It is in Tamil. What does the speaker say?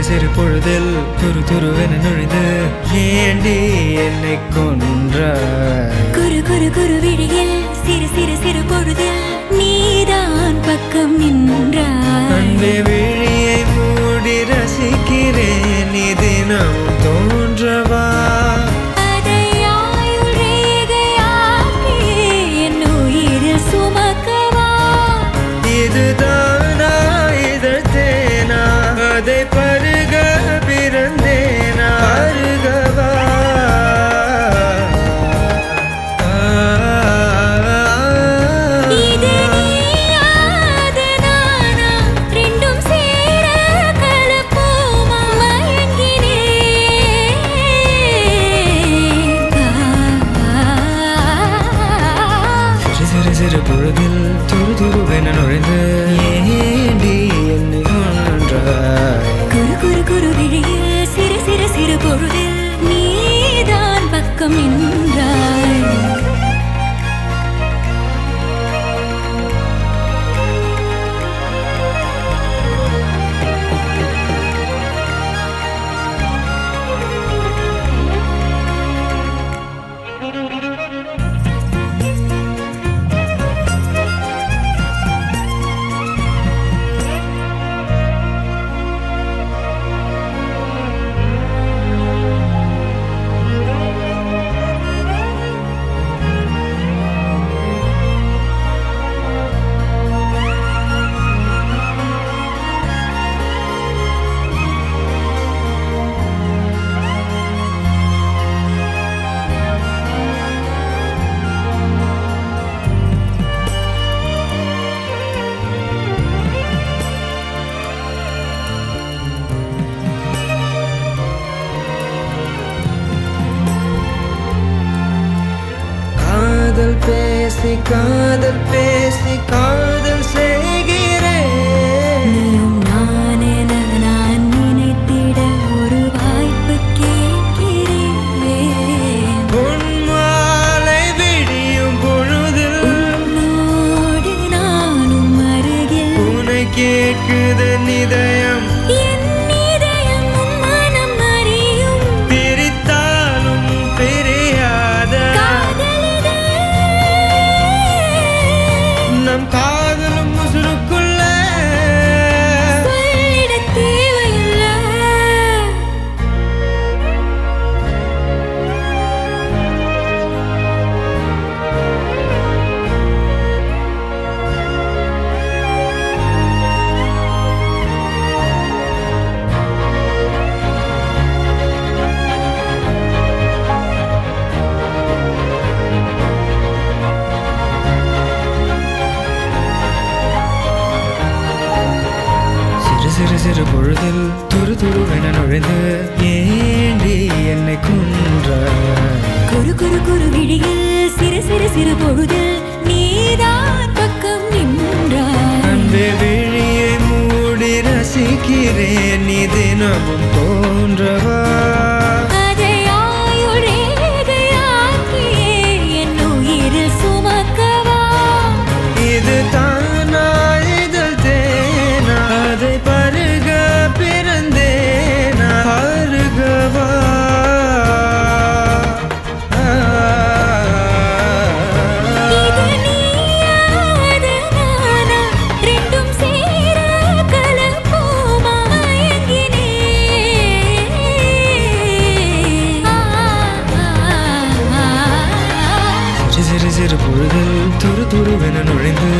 சிறு பொழுதில் துரு துருவென நுழைந்து ஏண்டி என்னை கொன்றாய் குரு குரு குரு விழியில் சிறு சிறு சிறு பொழுதில் நீதான் பக்கம் நின்றாய் அன்பே விழியை மூடி ரசிக்கிறேன் நீ தினம் தோன்றவா அதை ஆயுள் ரேகையாக்கி என் உயிரில் சுமக்கவா இதுதானா இதழ் தேனா அதை பருக பிறந்தேனா அருகவா இது நீயா, அது நானா? ரெண்டும் சேர கலப்போமா? மயங்கினேன். சிறு சிறு சிறு பொழுதில் துரு துருவென நுழைந்து ஏண்டி என்னை கொன்றாய் குரு குரு குரு விழியில் சிறு சிறு சிறு பொழுதில் நீதான் பக்கம் நின்றாய் காதல் பேசி காதல் பேசி காதல் செய்கிறேன் நீயும் நான் என நான் நினைத்திட ஒரு வாய்ப்பு கேட்கிறேன் பொன்மாலை விடியும் பொழுதில் உன்னோடு நானும் அருகில் உனை கேட்குது நிதயம் என் இதயம் உன் மனம் அறியும் பிரித்தாலும் பிரியாத காதலிது நம் காதலும் முசுருக்குள்ள சொல்லிடத் தேவையில்லை சிறு சிறு சிறு பொழுதில் துரு துருவென நுழைந்து ஏண்டி என்னை கொன்றாய் குரு குரு குரு விழியில் சிறு சிறு சிறு பொழுதில் நீதான் பக்கம் நின்றாய் அன்பே விழியை மூடி ரசிக்கிறேன் நீ தினமும் தோன்றவா அதை ஆயுள் ரேகையாக்கியே என் உயிரில் சுமக்கவா இது தானா இதழ் தேனா அதை பருக பிறந்தேனா அருகவா இது நீயா, அது நானா? ரெண்டும் சேர கலப்போமா? மயங்கினேன். ஆ, ஆ, ஆ. சிறு சிறு சிறு பொழுதில் துரு துருவென நுழைந்து